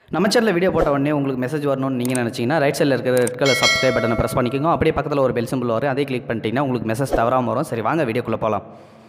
நம்ம சேனலில் வீடியோ போட்ட உடனே உங்களுக்கு மெசேஜ் வரணும்னு நீங்கள் நினச்சிங்கன்னா ரைட் சைடில் இருக்கிற ரெட் கலர் சப்ஸ்கிரைப் பட்டனை ப்ரெஸ் பண்ணிக்கோங்க அப்படியே பக்கத்தில் ஒரு பெல் சிம்பிள் வரும் அதே கிளிக் பண்ணிட்டீங்கன்னா உங்களுக்கு மெசேஜ் தவறாமல் வரும் சரி வாங்க வீடியோக்குள்ளே போகலாம்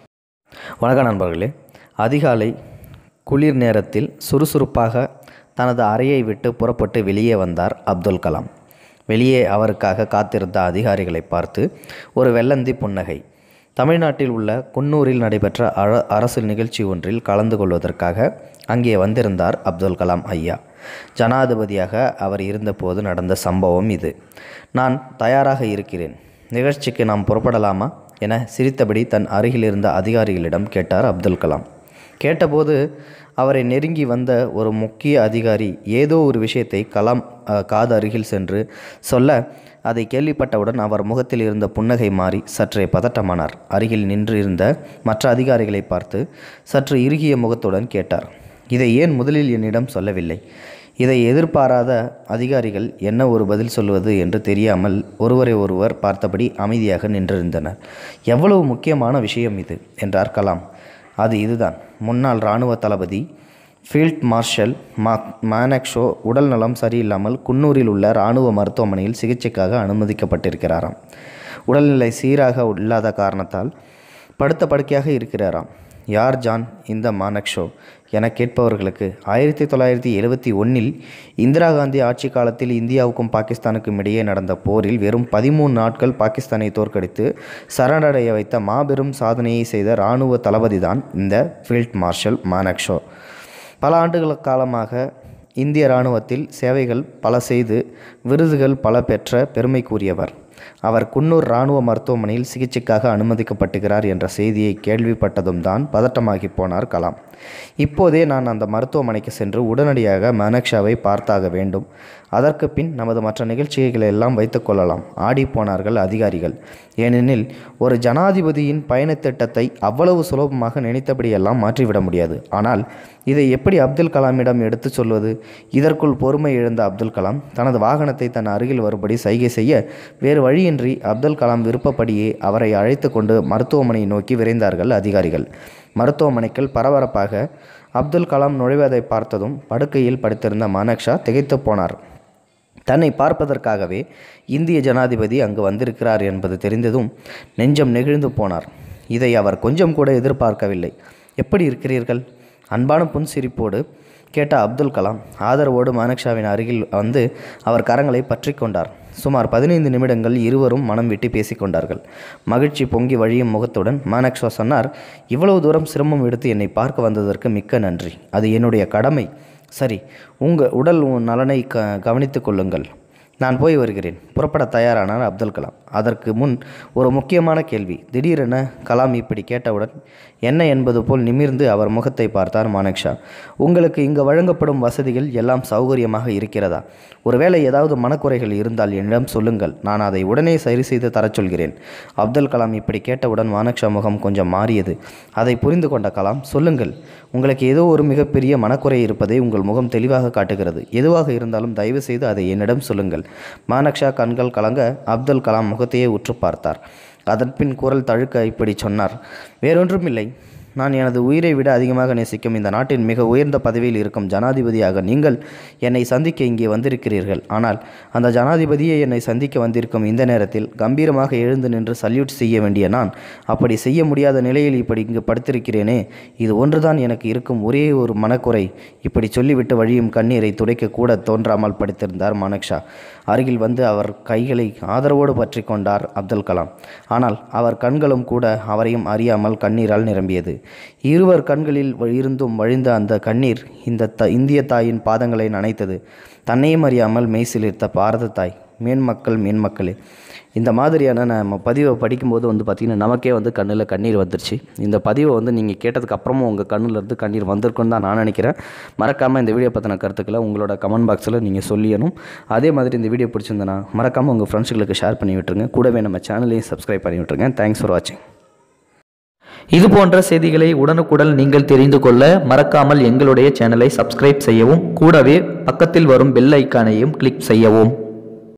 வணக்கம் நண்பர்களே அதிகாலை குளிர் நேரத்தில் சுறுசுறுப்பாக தனது அறையை விட்டு புறப்பட்டு வெளியே வந்தார் அப்துல் கலாம் வெளியே அவருக்காக காத்திருந்த அதிகாரிகளை பார்த்து ஒரு வெள்ளந்தி புன்னகை தமிழ்நாட்டில் உள்ள குன்னூரில் நடைபெற்ற அர அரசு நிகழ்ச்சி ஒன்றில் கலந்து கொள்வதற்காக அங்கே வந்திருந்தார் அப்துல் கலாம் ஐயா ஜனாதிபதியாக அவர் இருந்தபோது நடந்த சம்பவம் இது நான் தயாராக இருக்கிறேன் நிகழ்ச்சிக்கு நாம் புறப்படலாமா என சிரித்தபடி தன் அருகில் இருந்த அதிகாரிகளிடம் கேட்டார் அப்துல் கலாம் கேட்டபோது அவரை நெருங்கி வந்த ஒரு முக்கிய அதிகாரி ஏதோ ஒரு விஷயத்தை கலாம் அஹ், காது அருகில் சென்று சொல்ல அதை கேள்விப்பட்டவுடன் அவர் முகத்தில் இருந்த புன்னகை மாறி சற்றே பதட்டமானார் அருகில் நின்று இருந்த மற்ற அதிகாரிகளை பார்த்து சற்று இறுகிய முகத்துடன் கேட்டார் இதை ஏன் முதலில் என்னிடம் சொல்லவில்லை இதை எதிர்பாராத அதிகாரிகள் என்ன ஒரு பதில் சொல்வது என்று தெரியாமல் ஒருவரை ஒருவர் பார்த்தபடி அமைதியாக நின்றிருந்தனர் எவ்வளவு முக்கியமான விஷயம் இது என்றார் கலாம் அது இதுதான் முன்னாள் இராணுவ தளபதி ஃபீல்ட் மார்ஷல் மா மானக்ஷோ உடல் நலம் சரியில்லாமல் குன்னூரில் உள்ள இராணுவ மருத்துவமனையில் சிகிச்சைக்காக அனுமதிக்கப்பட்டிருக்கிறாராம் உடல்நிலை சீராக இல்லாத காரணத்தால் படுத்த படுக்கையாக இருக்கிறாராம் யார் ஜான் இந்த மானக்ஷோ என கேட்பவர்களுக்கு ஆயிரத்தி தொள்ளாயிரத்தி எழுபத்தி ஒன்றில் இந்திரா காந்தி ஆட்சி காலத்தில் இந்தியாவுக்கும் பாகிஸ்தானுக்கும் இடையே நடந்த போரில் வெறும் பதிமூணு நாட்கள் பாகிஸ்தானை தோற்கடித்து சரணடைய வைத்த மாபெரும் சாதனையை செய்த இராணுவ தளபதிதான் இந்த ஃபீல்ட் மார்ஷல் மானக்ஷோ பல ஆண்டுகள் காலமாக இந்திய இராணுவத்தில் சேவைகள் பல செய்து விருதுகள் பல பெற்ற பெருமைக்குரியவர் அவர் குன்னூர் இராணுவ மருத்துவமனையில் சிகிச்சைக்காக அனுமதிக்கப்பட்டுகிறார் என்ற செய்தியை கேள்விப்பட்டதும் தான் பதட்டமாகி போனார் கலாம் இப்போதே நான் அந்த மருத்துவமனைக்கு சென்று உடனடியாக மனக்ஷாவை பார்த்தாக வேண்டும் அதற்கு பின் நமது மற்ற நிகழ்ச்சிகளை எல்லாம் வைத்துக்கொள்ளலாம் ஆடி போனார்கள் அதிகாரிகள் ஏனெனில் ஒரு ஜனாதிபதியின் பயணத் திட்டத்தை அவ்வளவு சுலபமாக நினைத்தபடியெல்லாம் மாற்றிவிட முடியாது ஆனால் இதை எப்படி அப்துல் கலாமிடம் எடுத்துச் சொல்வது இதற்குள் பொறுமை இழந்த அப்துல் கலாம் தனது வாகனத்தை தன் அருகில் வரும்படி சைகை செய்ய வேறு வழியின்றி அப்துல் கலாம் விருப்பப்படியே அவரை அழைத்து கொண்டு மருத்துவமனையை நோக்கி விரைந்தார்கள் அதிகாரிகள் மருத்துவமனைக்குள் பரபரப்பாக அப்துல் கலாம் நுழைவதை பார்த்ததும் படுக்கையில் படுத்திருந்த மானக்ஷா திகைத்து போனார் தன்னை பார்ப்பதற்காகவே இந்திய ஜனாதிபதி அங்கு வந்திருக்கிறார் என்பது தெரிந்ததும் நெஞ்சம் நெகிழ்ந்து போனார் இதை அவர் கொஞ்சம் கூட எதிர்பார்க்கவில்லை எப்படி இருக்கிறீர்கள் அன்பான புன்சிரிப்போடு கேட்ட அப்துல் கலாம் ஆதரவோடு மானக்ஷாவின் அருகில் வந்து அவர் கரங்களை பற்றி கொண்டார் சுமார் பதினைந்து நிமிடங்கள் இருவரும் மனம் விட்டு பேசிக்கொண்டார்கள் மகிழ்ச்சி பொங்கி வழியும் முகத்துடன் மானக்ஷா சொன்னார் இவ்வளவு தூரம் சிரமம் எடுத்து என்னை பார்க்க வந்ததற்கு மிக்க நன்றி அது என்னுடைய கடமை சரி உங்கள் உடல் நலனை க கவனித்துக் கொள்ளுங்கள் நான் போய் வருகிறேன் புறப்பட தயாரானார் அப்துல் கலாம் அதற்கு முன் ஒரு முக்கியமான கேள்வி திடீரென கலாம் இப்படி கேட்டவுடன் என்ன என்பது போல் நிமிர்ந்து அவர் முகத்தை பார்த்தார் மானக்ஷா உங்களுக்கு இங்கு வழங்கப்படும் வசதிகள் எல்லாம் சௌகரியமாக இருக்கிறதா ஒருவேளை ஏதாவது மனக்குறைகள் இருந்தால் என்னிடம் சொல்லுங்கள் நான் அதை உடனே சரி செய்து தரச் சொல்கிறேன் அப்துல் கலாம் இப்படி கேட்டவுடன் மானக்ஷா முகம் கொஞ்சம் மாறியது அதை புரிந்து கொண்ட கலாம் சொல்லுங்கள் உங்களுக்கு ஏதோ ஒரு மிகப்பெரிய மனக்குறை இருப்பதை உங்கள் முகம் தெளிவாக காட்டுகிறது எதுவாக இருந்தாலும் தயவு செய்து அதை என்னிடம் சொல்லுங்கள் மானக்ஷா கண்கள் கலங்க அப்துல் கலாம் முகத்தையே உற்று பார்த்தார் அதன்பின் குரல் தழுக்க இப்படி சொன்னார் வேறொன்றுமில்லை நான் எனது உயிரை விட அதிகமாக நேசிக்கும் இந்த நாட்டின் மிக உயர்ந்த பதவியில் இருக்கும் ஜனாதிபதியாக நீங்கள் என்னை சந்திக்க இங்கே வந்திருக்கிறீர்கள் ஆனால் அந்த ஜனாதிபதியை என்னை சந்திக்க வந்திருக்கும் இந்த நேரத்தில் கம்பீரமாக எழுந்து நின்று சல்யூட் செய்ய வேண்டிய நான் அப்படி செய்ய முடியாத நிலையில் இப்படி இங்கு படுத்திருக்கிறேனே இது ஒன்றுதான் எனக்கு இருக்கும் ஒரே ஒரு மனக்குறை இப்படி சொல்லிவிட்டு வழியும் கண்ணீரை துடைக்க கூட தோன்றாமல் படுத்திருந்தார் மானக்ஷா அருகில் வந்து அவர் கைகளை ஆதரவோடு பற்றி கொண்டார் அப்துல் கலாம் ஆனால் அவர் கண்களும் கூட அவரையும் அறியாமல் கண்ணீரால் நிரம்பியது இருவர் கண்களில் இருந்தும் வழிந்த அந்த கண்ணீர் இந்த த இந்திய தாயின் பாதங்களை நனைத்தது தன்னையும் அறியாமல் மெய்சிலிர்த்த பாரத தாய் மேன்மக்கள் மேன்மக்களே இந்த மாதிரியான நம்ம பதிவை படிக்கும்போது வந்து பார்த்திங்கன்னா நமக்கே வந்து கண்ணில் கண்ணீர் வந்துருச்சு இந்த பதிவை வந்து நீங்கள் கேட்டதுக்கு அப்புறமும் உங்கள் கண்ணுல இருந்து கண்ணீர் வந்திருக்குன்னு தான் நான் நினைக்கிறேன் மறக்காமல் இந்த வீடியோ பற்றின கருத்துக்களை உங்களோட கமெண்ட் பாக்ஸில் நீங்கள் சொல்லியணும் அதே மாதிரி இந்த வீடியோ பிடிச்சிருந்தனா மறக்காமல் உங்கள் ஃப்ரெண்ட்ஸுகளுக்கு ஷேர் பண்ணி விட்டுருங்க கூடவே நம்ம சேனலையும் சப்ஸ்கிரைப் பண்ணி விட்டுருங்க தேங்க்ஸ் ஃபார் வாட்சிங் இது போன்ற செய்திகளை உடனுக்குடன் நீங்கள் தெரிந்து கொள்ள மறக்காமல் எங்களுடைய சேனலை சப்ஸ்கிரைப் செய்யவும் கூடவே பக்கத்தில் வரும் பெல் ஐக்கானையும் கிளிக் செய்யவும்